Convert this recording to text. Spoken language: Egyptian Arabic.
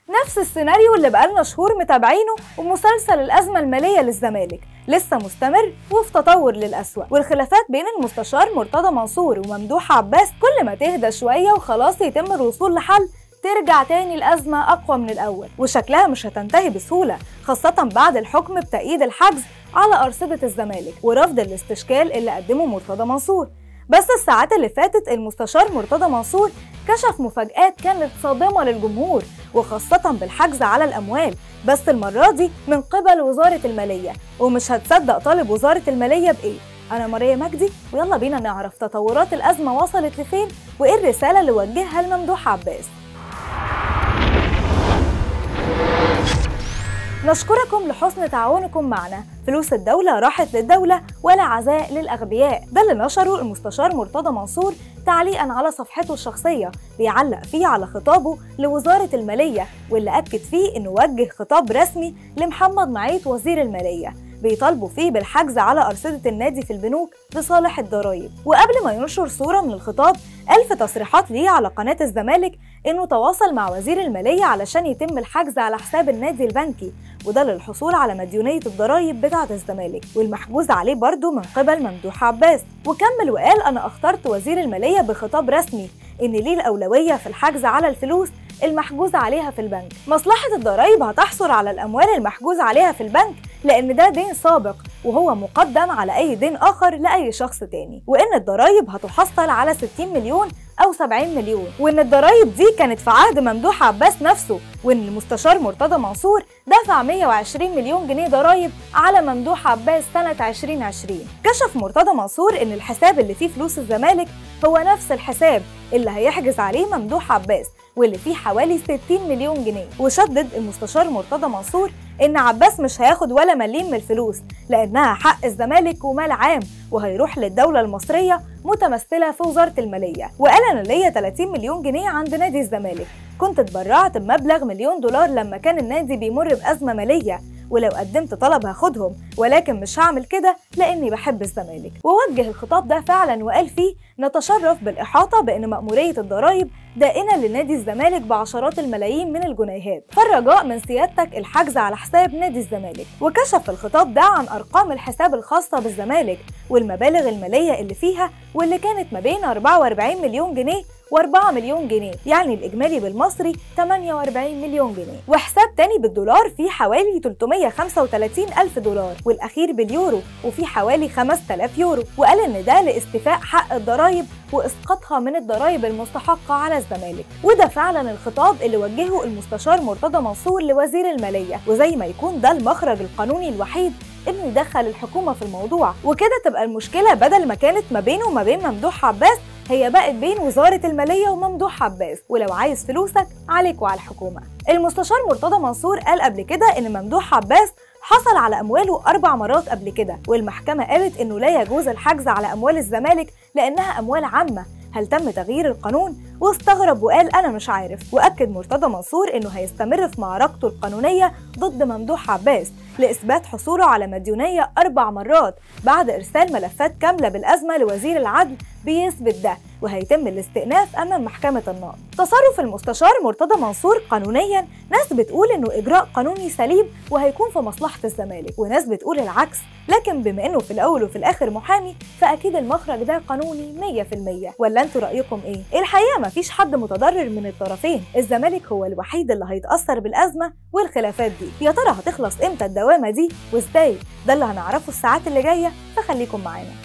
نفس السيناريو اللي بقالنا شهور متابعينه ومسلسل الأزمة المالية للزمالك لسه مستمر وفي تطور للأسوأ والخلافات بين المستشار مرتضى منصور وممدوح عباس كل ما تهدى شوية وخلاص يتم الوصول لحل ترجع تاني الأزمة أقوى من الأول وشكلها مش هتنتهي بسهولة خاصة بعد الحكم بتأييد الحجز على أرصدة الزمالك ورفض الاستشكال اللي قدمه مرتضى منصور بس الساعات اللي فاتت المستشار مرتضى منصور كشف مفاجآت كانت صادمة للجمهور وخاصة بالحجز على الأموال بس المرة دي من قبل وزارة المالية ومش هتصدق طالب وزارة المالية بإيه أنا ماريا مجدي ويلا بينا نعرف تطورات الأزمة وصلت لفين وإيه الرسالة اللي وجهها لممدوح عباس نشكركم لحسن تعاونكم معنا فلوس الدولة راحت للدولة ولا عزاء للأغبياء ده اللي نشره المستشار مرتضى منصور تعليقا على صفحته الشخصية بيعلق فيه على خطابه لوزارة المالية واللي أكد فيه إنه وجه خطاب رسمي لمحمد معيط وزير المالية بيطالبوا فيه بالحجز على أرصدة النادي في البنوك لصالح الضرائب وقبل ما ينشر صورة من الخطاب ألف تصريحات ليه على قناة الزمالك إنه تواصل مع وزير المالية علشان يتم الحجز على حساب النادي البنكي وده للحصول على مديونية الضرائب بتاعة الزمالك والمحجوز عليه برضه من قبل ممدوح عباس وكمل وقال أنا اخترت وزير المالية بخطاب رسمي إن ليه الأولوية في الحجز على الفلوس المحجوز عليها في البنك مصلحة الضرائب هتحصل على الأموال المحجوز عليها في البنك لأن ده دين سابق وهو مقدم على أي دين آخر لأي شخص تاني وإن الضرائب هتحصل على 60 مليون أو 70 مليون وإن الضرايب دي كانت في عهد ممدوح عباس نفسه وإن المستشار مرتضى منصور دفع 120 مليون جنيه ضرايب على ممدوح عباس سنة 2020 كشف مرتضى منصور إن الحساب اللي فيه فلوس الزمالك هو نفس الحساب اللي هيحجز عليه ممدوح عباس واللي فيه حوالي 60 مليون جنيه وشدد المستشار مرتضى منصور ان عباس مش هياخد ولا مليم من الفلوس لانها حق الزمالك ومال عام وهيروح للدوله المصريه متمثله في وزاره الماليه وقال انا ليا 30 مليون جنيه عند نادي الزمالك كنت اتبرعت بمبلغ مليون دولار لما كان النادي بيمر بازمه ماليه ولو قدمت طلب هاخدهم ولكن مش هعمل كده لاني بحب الزمالك ووجه الخطاب ده فعلا وقال فيه نتشرف بالاحاطه بان ماموريه الضرائب دائنه لنادي الزمالك بعشرات الملايين من الجنيهات فالرجاء من سيادتك الحجز على حساب نادي الزمالك وكشف الخطاب ده عن ارقام الحساب الخاصه بالزمالك والمبالغ الماليه اللي فيها واللي كانت ما بين 44 مليون جنيه و4 مليون جنيه يعني الإجمالي بالمصري 48 مليون جنيه وحساب تاني بالدولار فيه حوالي 335 ألف دولار والأخير باليورو وفيه حوالي 5000 يورو وقال إن ده لاستيفاء حق الضرايب وإسقاطها من الضرايب المستحقة على الزمالك وده فعلا الخطاب اللي وجهه المستشار مرتضى منصور لوزير المالية وزي ما يكون ده المخرج القانوني الوحيد انه يدخل الحكومه في الموضوع وكده تبقى المشكله بدل ما كانت ما بينه وما بين ممدوح عباس هي بقت بين وزارة المالية وممدوح عباس ولو عايز فلوسك عليك وعلى الحكومة المستشار مرتضى منصور قال قبل كده إن ممدوح عباس حصل على أمواله أربع مرات قبل كده والمحكمة قالت إنه لا يجوز الحجز على أموال الزمالك لأنها أموال عامة هل تم تغيير القانون؟ واستغرب وقال أنا مش عارف وأكد مرتضى منصور إنه هيستمر في معركته القانونية ضد ممدوح عباس لإثبات حصوله على مديونية أربع مرات بعد إرسال ملفات كاملة بالأزمة لوزير العدل بيثبت ده وهيتم الاستئناف أمام محكمة النقض تصرف المستشار مرتضى منصور قانونيا ناس بتقول إنه إجراء قانوني سليم وهيكون في مصلحة الزمالك وناس بتقول العكس لكن بما إنه في الأول وفي الآخر محامي فأكيد المخرج ده قانوني 100% ولا أنتوا رأيكم إيه؟ الحقيقة مفيش حد متضرر من الطرفين الزمالك هو الوحيد اللي هيتأثر بالأزمة والخلافات دي يا ترى هتخلص إمتى الدوامة دي وإزاي؟ ده اللي هنعرفه الساعات اللي جاية فخليكم معانا